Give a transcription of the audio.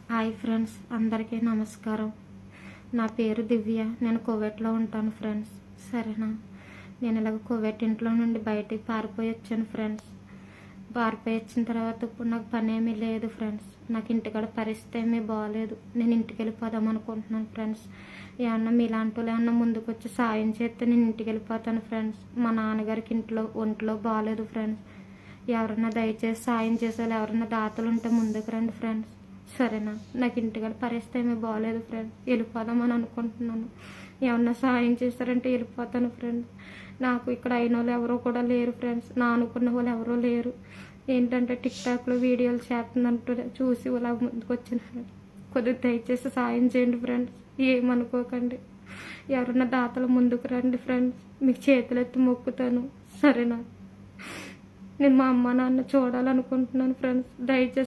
hi friends అందరికీ నమస్కారం నా పేరు దివ్య నేను కువైట్లో ఉంటాను ఫ్రెండ్స్ సరేనా నేను ఇలాగ కువైట్ ఇంట్లో నుండి బయటికి పారిపోయి వచ్చాను ఫ్రెండ్స్ పారిపోయి వచ్చిన తర్వాత ఇప్పుడు నాకు పని ఏమీ లేదు ఫ్రెండ్స్ నాకు ఇంటికాడ పరిస్థితి ఏమీ బాగాలేదు నేను ఇంటికి వెళ్ళిపోదాం అనుకుంటున్నాను ఫ్రెండ్స్ ఏమన్నా మీలాంటి వాళ్ళు ఏమన్నా ముందుకు వచ్చి సాయం చేస్తే నేను ఇంటికి వెళ్ళిపోతాను ఫ్రెండ్స్ మా నాన్నగారికి ఇంట్లో ఒంట్లో బాగాలేదు ఫ్రెండ్స్ ఎవరన్నా దయచేసి సాయం చేసేవాళ్ళు ఎవరన్నా దాతలు ఉంటే ముందుకు రండి ఫ్రెండ్స్ సరేనా నాకు ఇంటికాడ పరిస్థితి ఏమీ బాగాలేదు ఫ్రెండ్స్ వెళ్ళిపోదామని అనుకుంటున్నాను ఏమన్నా సాయం చేస్తారంటే వెళ్ళిపోతాను ఫ్రెండ్స్ నాకు ఇక్కడ అయిన వాళ్ళు ఎవరో కూడా లేరు ఫ్రెండ్స్ నా అనుకున్న వాళ్ళు ఎవరో లేరు ఏంటంటే టిక్ టాక్లో వీడియోలు చేస్తున్నట్టు చూసి ఇలా ముందుకు వచ్చిన ఫ్రెండ్స్ కొద్దిగా దయచేసి సాయం చేయండి ఫ్రెండ్స్ ఏమనుకోకండి ఎవరన్నా దాతలు ముందుకు రండి ఫ్రెండ్స్ మీకు చేతులు ఎత్తి మొక్కుతాను సరేనా నేను మా అమ్మ నాన్న చూడాలనుకుంటున్నాను ఫ్రెండ్స్ దయచేసి